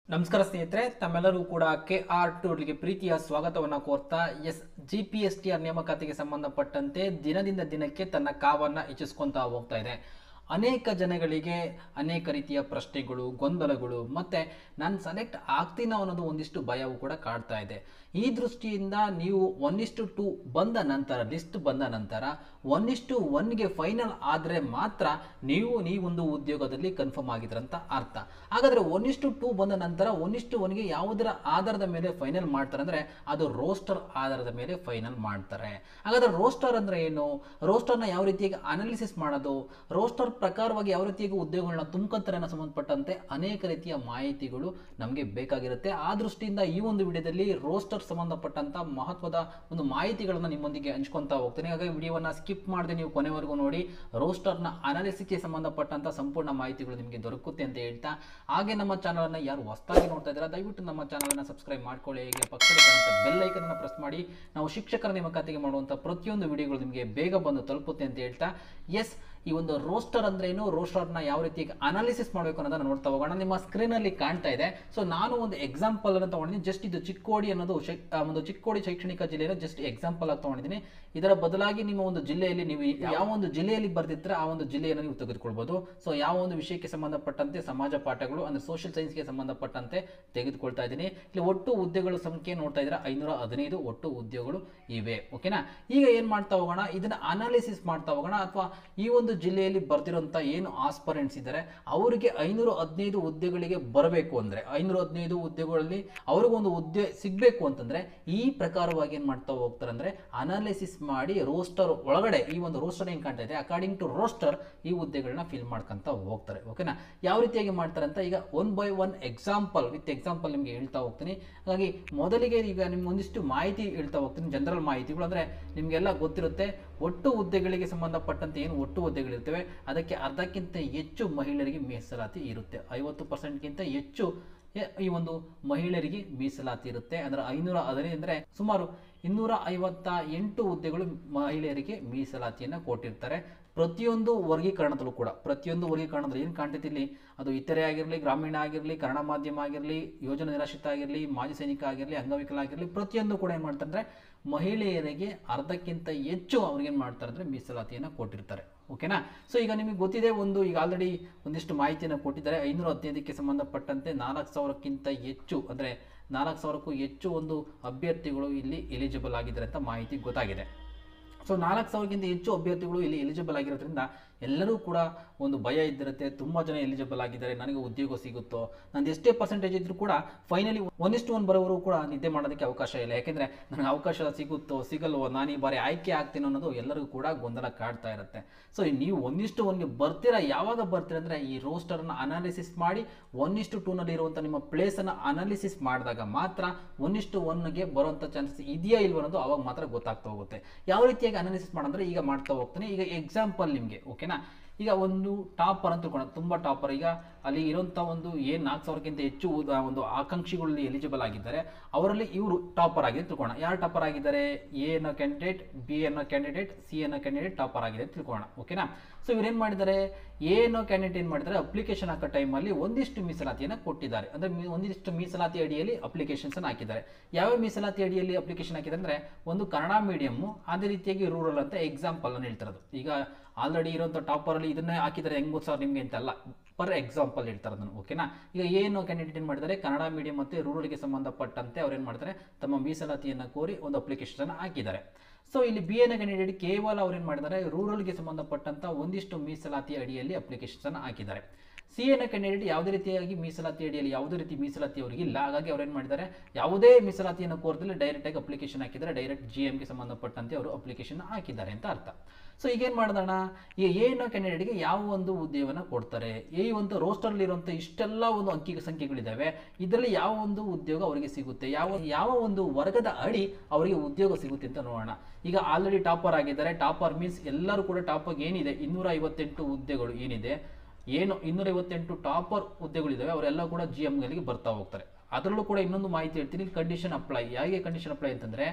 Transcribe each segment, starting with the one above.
ನಮಸ್ಕಾರ ಸ್ನೇಹಿತರೆ ತಮ್ಮೆಲ್ಲರೂ ಕೂಡ ಕೆ ಆರ್ ಟೂರ್ಗೆ ಪ್ರೀತಿಯ ಸ್ವಾಗತವನ್ನು ಕೋರ್ತಾ S G P S T R ನೇಮಕಾತಿಗೆ ಸಂಬಂಧಪಟ್ಟಂತೆ ದಿನದಿಂದ ದಿನಕ್ಕೆ ತನ್ನ ಕಾವನ್ನು ಹೆಚ್ಚಿಸ್ಕೊಂತ ಹೋಗ್ತಾ ಇದೆ ಅನೇಕ ಜನಗಳಿಗೆ ಅನೇಕ ರೀತಿಯ ಪ್ರಶ್ನೆಗಳು ಗೊಂದಲಗಳು ಮತ್ತೆ ನಾನು ಸೆಲೆಕ್ಟ್ ಆಗ್ತೀನೋ ಅನ್ನೋದು ಒಂದಿಷ್ಟು ಭಯವು ಕೂಡ ಕಾಡ್ತಾ ಇದೆ ಈ ದೃಷ್ಟಿಯಿಂದ ನೀವು ಒನ್ ಇಷ್ಟು ಟು ಬಂದ ನಂತರ ಲಿಸ್ಟ್ ಬಂದ ನಂತರ ಒನ್ ಇಷ್ಟು ಒನ್ಗೆ ಫೈನಲ್ ಆದರೆ ಮಾತ್ರ ನೀವು ನೀವೊಂದು ಉದ್ಯೋಗದಲ್ಲಿ ಕನ್ಫರ್ಮ್ ಆಗಿದ್ರಂತ ಅರ್ಥ ಹಾಗಾದ್ರೆ ಒನ್ ಇಷ್ಟು ಟೂ ಬಂದ ನಂತರ ಒನ್ ಇಷ್ಟು ಒನ್ಗೆ ಯಾವುದರ ಆಧಾರದ ಮೇಲೆ ಫೈನಲ್ ಮಾಡ್ತಾರೆ ಅಂದ್ರೆ ಅದು ರೋಸ್ಟರ್ ಆಧಾರದ ಮೇಲೆ ಫೈನಲ್ ಮಾಡ್ತಾರೆ ಹಾಗಾದ್ರೆ ರೋಸ್ಟರ್ ಅಂದ್ರೆ ಏನು ರೋಸ್ಟರ್ನ ಯಾವ ರೀತಿಯಾಗಿ ಅನಾಲಿಸಿಸ್ ಮಾಡೋದು ರೋಸ್ಟರ್ ಪ್ರಕಾರವಾಗಿ ಯಾವ ರೀತಿಯಾಗಿ ಉದ್ಯೋಗಗಳನ್ನ ತುಂಬ್ಕೊಂತಾರೆ ಅನ್ನೋ ಸಂಬಂಧಪಟ್ಟಂತೆ ಅನೇಕ ರೀತಿಯ ಮಾಹಿತಿಗಳು ನಮಗೆ ಬೇಕಾಗಿರುತ್ತೆ ಆ ದೃಷ್ಟಿಯಿಂದ ಈ ಒಂದು ವಿಡಿಯೋದಲ್ಲಿ ರೋಸ್ಟರ್ ಸಂಬಂಧಪಟ್ಟಂತ ಮಹತ್ವದ ಒಂದು ಮಾಹಿತಿಗಳನ್ನ ನಿಮ್ಮೊಂದಿಗೆ ಹಂಚ್ಕೊಂತಾ ಹೋಗ್ತೇನೆ ಹಾಗಾಗಿ ವಿಡಿಯೋವನ್ನ ಸ್ಕಿಪ್ ಮಾಡದೆ ನೀವು ಕೊನೆವರೆಗೂ ನೋಡಿ ರೋಸ್ಟರ್ನ ಅನಾಲಿಸಿಸ್ಗೆ ಸಂಬಂಧಪಟ್ಟಂತ ಸಂಪೂರ್ಣ ಮಾಹಿತಿಗಳು ನಿಮಗೆ ದೊರಕುತ್ತೆ ಅಂತ ಹೇಳ್ತಾ ಹಾಗೆ ನಮ್ಮ ಚಾನಲ್ ಅನ್ನ ಯಾರು ಹೊಸದಾಗಿ ನೋಡ್ತಾ ಇದ್ದಾರೆ ದಯವಿಟ್ಟು ನಮ್ಮ ಚಾನಲ್ ಅನ್ನ ಸಬ್ಸ್ಕ್ರೈಬ್ ಮಾಡ್ಕೊಳ್ಳಿ ಹೀಗೆ ಪಕ್ಕದಲ್ಲಿ ಕಾಣುವಂತ ಬೆಲ್ ಐಕನ್ ಅನ್ನ ಪ್ರೆಸ್ ಮಾಡಿ ನಾವು ಶಿಕ್ಷಕರ ನೇಮಕಾತಿಗೆ ಮಾಡುವಂತ ಪ್ರತಿಯೊಂದು ವಿಡಿಯೋಗಳು ನಿಮಗೆ ಬೇಗ ಬಂದು ತಲುಪುತ್ತೆ ಅಂತ ಹೇಳ್ತಾ ಎಸ್ ಈ ಒಂದು ರೋಸ್ಟರ್ ಅಂದ್ರೆ ಏನು ರೋಸ್ಟರ್ನ ಯಾವ ರೀತಿಯಾಗಿ ಅನಾಲಿಸಿಸ್ ಮಾಡಬೇಕು ಅನ್ನೋದನ್ನ ನೋಡ್ತಾ ಹೋಗೋಣ ನಿಮ್ಮ ಸ್ಕ್ರೀನ್ ಅಲ್ಲಿ ಕಾಣ್ತಾ ಇದೆ ಸೊ ನಾನು ಒಂದು ಎಕ್ಸಾಂಪಲ್ ಅನ್ನು ತಗೊಂಡಿದ್ದೀನಿ ಜಸ್ಟ್ ಇದು ಚಿಕ್ಕೋಡಿ ಅನ್ನೋದು ಶೈ- ಆ, ಒಂದು ಚಿಕ್ಕೋಡಿ ಶೈಕ್ಷಣಿಕ ಜಿಲ್ಲೆಯ ಜಸ್ಟ್ ಎಕ್ಸಾಂಪಲ್ ಆಗಿ ತಗೊಂಡಿದ್ದೀನಿ ಇದರ ಬದಲಾಗಿ ನಿಮ್ಮ ಒಂದು ಜಿಲ್ಲೆಯಲ್ಲಿ ನೀವು ಯಾವ ಒಂದು ಜಿಲ್ಲೆಯಲ್ಲಿ ಬರ್ದಿದ್ರೆ ಆ ಒಂದು ಜಿಲ್ಲೆಯನ್ನು ನೀವು ತೆಗೆದುಕೊಳ್ಬಹುದು ಸೊ ಯಾವ ಒಂದು ವಿಷಯಕ್ಕೆ ಸಂಬಂಧಪಟ್ಟಂತೆ ಸಮಾಜ ಪಾಠಗಳು ಅಂದ್ರೆ ಸೋಷಿಯಲ್ ಸೈನ್ಸ್ಗೆ ಸಂಬಂಧಪಟ್ಟಂತೆ ತೆಗೆದುಕೊಳ್ತಾ ಇದ್ದೀನಿ ಇಲ್ಲಿ ಒಟ್ಟು ಹುದ್ದೆಗಳ ಸಂಖ್ಯೆ ನೋಡ್ತಾ ಇದ್ರೆ ಐನೂರ ಹದಿನೈದು ಒಟ್ಟು ಉದ್ಯೋಗಗಳು ಇವೆ ಓಕೆನಾ ಈಗ ಏನ್ ಮಾಡ್ತಾ ಹೋಗೋಣ ಇದನ್ನ ಅನಾಲಿಸಿಸ್ ಮಾಡ್ತಾ ಹೋಗೋಣ ಅಥವಾ ಈ ಒಂದು ಜಿಲ್ಲೆಯಲ್ಲಿ ಬರ್ದಿರೋಂಥ ಏನು ಆಸ್ಪರೆಂಟ್ಸ್ ಇದ್ದಾರೆ ಅವರಿಗೆ ಐನೂರ ಹದಿನೈದು ಹುದ್ದೆಗಳಿಗೆ ಬರಬೇಕು ಅಂದ್ರೆ ಐನೂರ ಹದಿನೈದು ಹುದ್ದೆಗಳಲ್ಲಿ ಅವ್ರಿಗೊಂದು ಹುದ್ದೆ ಸಿಗಬೇಕು ಅಂತಂದ್ರೆ ಈ ಪ್ರಕಾರವಾಗಿ ಏನ್ ಮಾಡ್ತಾ ಹೋಗ್ತಾರೆ ಅಂದ್ರೆ ಅನಾಲಿಸಿಸ್ ಮಾಡಿ ರೋಸ್ಟರ್ ಒಳಗಡೆ ಈ ಒಂದು ರೋಸ್ಟರ್ ಏನ್ ಕಾಣ್ತಾ ಇದೆ ಅಕಾರ್ಡಿಂಗ್ ಟು ರೋಸ್ಟರ್ ಈ ಹುದ್ದೆಗಳನ್ನ ಫಿಲ್ ಮಾಡ್ಕೊಂತ ಹೋಗ್ತಾರೆ ಓಕೆನಾ ಯಾವ ರೀತಿಯಾಗಿ ಮಾಡ್ತಾರೆ ಅಂತ ಈಗ one by one example with example ನಿಮಗೆ ಹೇಳ್ತಾ ಹೋಗ್ತೀನಿ ಹಾಗಾಗಿ ಮೊದಲಿಗೆ ಈಗ ನಿಮ್ಗೆ ಒಂದಿಷ್ಟು ಮಾಹಿತಿ ಹೇಳ್ತಾ ಹೋಗ್ತೀನಿ ಜನರಲ್ ಮಾಹಿತಿಗಳು ಅಂದ್ರೆ ನಿಮಗೆಲ್ಲ ಗೊತ್ತಿರುತ್ತೆ ಒಟ್ಟು ಹುದ್ದೆಗಳಿಗೆ ಸಂಬಂಧಪಟ್ಟಂತೆ ಏನು ಒಟ್ಟು ಹುದ್ದೆಗಳಿರ್ತವೆ ಅದಕ್ಕೆ ಅರ್ಧಕ್ಕಿಂತ ಹೆಚ್ಚು ಮಹಿಳೆಯರಿಗೆ ಮೀಸಲಾತಿ ಇರುತ್ತೆ ಐವತ್ತು ಪರ್ಸೆಂಟ್ಗಿಂತ ಹೆಚ್ಚು ಎ- ಈ ಒಂದು ಮಹಿಳೆಯರಿಗೆ ಮೀಸಲಾತಿ ಇರುತ್ತೆ ಅಂದ್ರೆ ಐನೂರ ಹದಿನೈದು ಅಂದ್ರೆ ಸುಮಾರು ಇನ್ನೂರ ಐವತ್ತ ಎಂಟು ಹುದ್ದೆಗಳು ಮಹಿಳೆಯರಿಗೆ ಮೀಸಲಾತಿಯನ್ನ ಕೊಟ್ಟಿರ್ತಾರೆ ಪ್ರತಿಯೊಂದು ವರ್ಗೀಕರಣದಲ್ಲೂ ಕೂಡ ಪ್ರತಿಯೊಂದು ವರ್ಗೀಕರಣದಲ್ಲಿ ಏನು ಕಾಣ್ತೈತಿ ಇಲ್ಲಿ ಅದು ಇತರೆ ಆಗಿರಲಿ ಗ್ರಾಮೀಣ ಆಗಿರಲಿ ಕನ್ನಡ ಮಾಧ್ಯಮ ಆಗಿರಲಿ ಯೋಜನೆ ನಿರಾಶ್ರಿತ ಆಗಿರಲಿ ಮಾಜಿ ಸೈನಿಕ ಆಗಿರಲಿ ಅಂಗವಿಕಲ ಆಗಿರಲಿ ಪ್ರತಿಯೊಂದು ಕೂಡ ಏನು ಮಾಡ್ತಾರೆ ಅಂದ್ರೆ ಮಹಿಳೆಯರಿಗೆ ಅರ್ಧಕ್ಕಿಂತ ಹೆಚ್ಚು ಅವ್ರಿಗೆ ಏನು ಮಾಡ್ತಾರೆ ಅಂದ್ರೆ ಮೀಸಲಾತಿಯನ್ನು ಕೊಟ್ಟಿರ್ತಾರೆ ಓಕೆನಾ ಸೊ ಈಗ ನಿಮಗೆ ಗೊತ್ತಿದೆ ಒಂದು ಈಗ ಆಲ್ರೆಡಿ ಒಂದಿಷ್ಟು ಮಾಹಿತಿಯನ್ನು ಕೊಟ್ಟಿದ್ದಾರೆ ಐನೂರ ಹದಿನೈದಕ್ಕೆ ಸಂಬಂಧಪಟ್ಟಂತೆ ನಾಲ್ಕು ಸಾವಿರಕ್ಕಿಂತ ಹೆಚ್ಚು ಅಂದರೆ ನಾಲ್ಕು ಸಾವಿರಕ್ಕೂ ಹೆಚ್ಚು ಒಂದು ಅಭ್ಯರ್ಥಿಗಳು ಇಲ್ಲಿ ಎಲಿಜಿಬಲ್ ಆಗಿದ್ದಾರೆ ಅಂತ ಮಾಹಿತಿ ಗೊತ್ತಾಗಿದೆ ಸೊ ನಾಲ್ಕು ಸಾವಿರಕ್ಕಿಂತ ಹೆಚ್ಚು ಅಭ್ಯರ್ಥಿಗಳು ಇಲ್ಲಿ ಎಲಿಜಿಬಲ್ ಆಗಿರೋದ್ರಿಂದ ಎಲ್ಲರೂ ಕೂಡ ಒಂದು ಭಯ ಇದ್ದಿರುತ್ತೆ ತುಂಬ ಜನ ಎಲಿಜಿಬಲ್ ಆಗಿದ್ದಾರೆ ನನಗೆ ಉದ್ಯೋಗ ಸಿಗುತ್ತೋ ನಂದು ಎಷ್ಟೇ ಪರ್ಸೆಂಟೇಜ್ ಇದ್ರೂ ಕೂಡ ಫೈನಲಿ ಒನ್ ಇಷ್ಟು ಒನ್ ಬರೋವರು ಕೂಡ ನಿದ್ದೆ ಮಾಡೋದಕ್ಕೆ ಅವಕಾಶ ಇಲ್ಲ ಯಾಕೆಂದರೆ ನನಗೆ ಅವಕಾಶ ಸಿಗುತ್ತೋ ಸಿಗಲ್ವೋ ನಾನು ಈ ಬಾರಿ ಆಯ್ಕೆ ಆಗ್ತೀನೋ ಅನ್ನೋದು ಎಲ್ಲರಿಗೂ ಕೂಡ ಗೊಂದಲ ಕಾಡ್ತಾ ಇರುತ್ತೆ ಸೊ ನೀವು ಒಂದಿಷ್ಟು ಒನ್ಗೆ ಬರ್ತೀರಾ ಯಾವಾಗ ಬರ್ತೀರಾ ಅಂದರೆ ಈ ರೋಸ್ಟರ್ನ ಅನಾಲಿಸಿಸ್ ಮಾಡಿ ಒನ್ ಇಷ್ಟು ಟೂನಲ್ಲಿ ಇರುವಂಥ ನಿಮ್ಮ ಪ್ಲೇಸನ್ನು ಅನಾಲಿಸಿಸ್ ಮಾಡಿದಾಗ ಮಾತ್ರ ಒನ್ ಇಷ್ಟು ಒನ್ಗೆ ಬರುವಂಥ ಚಾನ್ಸಸ್ ಇದೆಯಾ ಇಲ್ವೋ ಅನ್ನೋದು ಅವಾಗ ಮಾತ್ರ ಗೊತ್ತಾಗ್ತಾ ಹೋಗುತ್ತೆ ಯಾವ ರೀತಿಯಾಗಿ ಅನಾಲಿಸಿಸ್ ಮಾಡೋದ್ರೆ ಈಗ ಮಾಡ್ತಾ ಹೋಗ್ತಾನೆ ಈಗ ಎಕ್ಸಾಂಪಲ್ ನಿಮಗೆ ಓಕೆನಾ ಈಗ ಒಂದು ಟಾಪರ್ ಅಂತ ತಿಳ್ಕೊಳ್ಳೋಣ ತುಂಬ ಟಾಪರ್ ಈಗ ಅಲ್ಲಿ ಇರುವಂಥ ಒಂದು ಏನು ನಾಲ್ಕು ಸಾವಿರಕ್ಕಿಂತ ಹೆಚ್ಚು ಉದ- ಒಂದು ಆಕಾಂಕ್ಷಿಗಳಲ್ಲಿ ಎಲಿಜಿಬಲ್ ಆಗಿದ್ದಾರೆ ಅವರಲ್ಲಿ ಇವರು ಟಾಪರ್ ಆಗಿದೆ ಅಂತ ತಿಳ್ಕೊಳ್ಳೋಣ ಯಾರು ಟಾಪರ್ ಆಗಿದ್ದಾರೆ ಎ ಅನ್ನೋ ಕ್ಯಾಂಡಿಡೇಟ್ ಬಿ ಅನ್ನೋ ಕ್ಯಾಂಡಿಡೇಟ್ ಸಿ ಅನ್ನೋ ಕ್ಯಾಂಡಿಡೇಟ್ ಟಾಪರ್ ಆಗಿದೆ ಅಂತ ತಿಳ್ಕೊಳ್ಳೋಣ ಓಕೆನಾ ಸೊ ಇವ್ರು ಏನು ಮಾಡಿದ್ದಾರೆ ಎ ಅನ್ನೋ ಕ್ಯಾಂಡಿಡೇಟ್ ಏನು ಮಾಡಿದ್ದಾರೆ ಅಪ್ಲಿಕೇಶನ್ ಹಾಕೋ ಟೈಮಲ್ಲಿ ಒಂದಿಷ್ಟು ಮೀಸಲಾತಿಯನ್ನು ಕೊಟ್ಟಿದ್ದಾರೆ ಅಂದರೆ ಮೀ- ಒಂದಿಷ್ಟು ಮೀಸಲಾತಿ ಅಡಿಯಲ್ಲಿ ಅಪ್ಲಿಕೇಶನ್ಸ್ ಹಾಕಿದ್ದಾರೆ ಯಾವ ಮೀಸಲಾತಿ ಅಡಿಯಲ್ಲಿ ಅಪ್ಲಿಕೇಶನ್ ಹಾಕಿದ್ದಾರೆ ಅಂದರೆ ಒಂದು ಕನ್ನಡ ಮೀಡಿಯಮ್ಮು ಅದೇ ರೀತಿಯಾಗಿ ರೂರಲ್ ಅಂತ ಎಕ್ಸಾಂಪಲ್ ಅನ್ನು ಹೇಳ್ತಿರೋದು ಈಗ ಆಲ್ರೆಡಿ ಇರೋಂಥ ಟಾಪರಲ್ಲಿ ಇದನ್ನೇ ಹಾಕಿದರೆ ಹೆಂಗ್ ಗೊತ್ತು ಸರ್ ನಿಮಗೆ ಅಂತಲ್ಲ ಪರ್ ಎಕ್ಸಾಂಪಲ್ ಹೇಳ್ತಾರೆ ಅದನ್ನು ಓಕೆನಾ ಈಗ ಏನು ಕ್ಯಾಂಡಿಡೇಟ್ ಏನು ಮಾಡಿದ್ದಾರೆ ಕನ್ನಡ ಮೀಡಿಯಂ ಮತ್ತು ರೂರಲ್ಗೆ ಸಂಬಂಧಪಟ್ಟಂತೆ ಅವ್ರು ಏನು ಮಾಡ್ತಾರೆ ತಮ್ಮ ಮೀಸಲಾತಿಯನ್ನು ಕೋರಿ ಒಂದು ಅಪ್ಲಿಕೇಶನ್ ಹಾಕಿದ್ದಾರೆ ಸೊ ಇಲ್ಲಿ ಬಿ ಎನ್ ಕ್ಯಾಂಡಿಡೇಟ್ ಕೇವಲ ಅವ್ರು ಏನು ಮಾಡಿದ್ದಾರೆ ರೂರಲ್ಗೆ ಸಂಬಂಧಪಟ್ಟಂತ ಒಂದಿಷ್ಟು ಮೀಸಲಾತಿ ಅಡಿಯಲ್ಲಿ ಅಪ್ಲಿಕೇಶನ್ ಹಾಕಿದ್ದಾರೆ ಸಿ ಎನ್ ಕ್ಯಾಂಡಿಡೇಟ್ ಯಾವುದೇ ರೀತಿಯಾಗಿ ಮೀಸಲಾತಿ ಅಡಿಯಲ್ಲಿ ಯಾವುದೇ ರೀತಿ ಮೀಸಲಾತಿ ಅವರಿಗೆ ಇಲ್ಲ ಹಾಗಾಗಿ ಅವ್ರು ಏನು ಮಾಡಿದ್ದಾರೆ ಯಾವುದೇ ಮೀಸಲಾತಿಯನ್ನು ಕೋರದಲ್ಲಿ ಡೈರೆಕ್ಟ್ ಆಗಿ ಅಪ್ಲಿಕೇಶನ್ ಹಾಕಿದ್ದಾರೆ ಡೈರೆಕ್ಟ್ ಜಿ ಎಮ್ಗೆ ಸಂಬಂಧಪಟ್ಟಂತೆ ಅವರು ಅಪ್ಲಿಕೇಶನ್ ಹಾಕಿದ್ದಾರೆ ಅಂತ ಅರ್ಥ ಸೊ ಈಗ ಏನು ಮಾಡೋಣ ಈ ಏನು ಕ್ಯಾಂಡಿಡೇಟ್ಗೆ ಯಾವ ಒಂದು ಉದ್ಯೋಗನ ಕೊಡ್ತಾರೆ ಈ ಒಂದು ರೋಸ್ಟರ್ಲಿ ಇರುವಂಥ ಇಷ್ಟೆಲ್ಲ ಒಂದು ಅಂಕಿ ಸಂಖ್ಯೆಗಳಿದ್ದಾವೆ ಇದರಲ್ಲಿ ಯಾವ ಒಂದು ಉದ್ಯೋಗ ಅವರಿಗೆ ಸಿಗುತ್ತೆ ಯಾವ ಯಾವ ಒಂದು ವರ್ಗದ ಅಡಿ ಅವರಿಗೆ ಉದ್ಯೋಗ ಸಿಗುತ್ತೆ ಅಂತ ನೋಡೋಣ ಈಗ ಆಲ್ರೆಡಿ ಟಾಪರ್ ಆಗಿದ್ದಾರೆ ಟಾಪರ್ ಮೀನ್ಸ್ ಎಲ್ಲರೂ ಕೂಡ ಟಾಪರ್ ಏನಿದೆ ಇನ್ನೂರ ಐವತ್ತೆಂಟು ಹುದ್ದೆಗಳು ಏನಿದೆ ಏನು ಇನ್ನೂರ ಐವತ್ತೆಂಟು ಟಾಪರ್ ಹುದ್ದೆಗಳಿದ್ದಾವೆ ಅವರೆಲ್ಲ ಕೂಡ ಜಿ ಎಮ್ಗಳಿಗೆ ಬರ್ತಾ ಹೋಗ್ತಾರೆ ಅದರಲ್ಲೂ ಕೂಡ ಇನ್ನೊಂದು ಮಾಹಿತಿ ಹೇಳ್ತೀನಿ ಕಂಡೀಷನ್ ಅಪ್ಲೈ ಹೇಗೆ ಕಂಡೀಷನ್ ಅಪ್ಲೈ ಅಂತಂದರೆ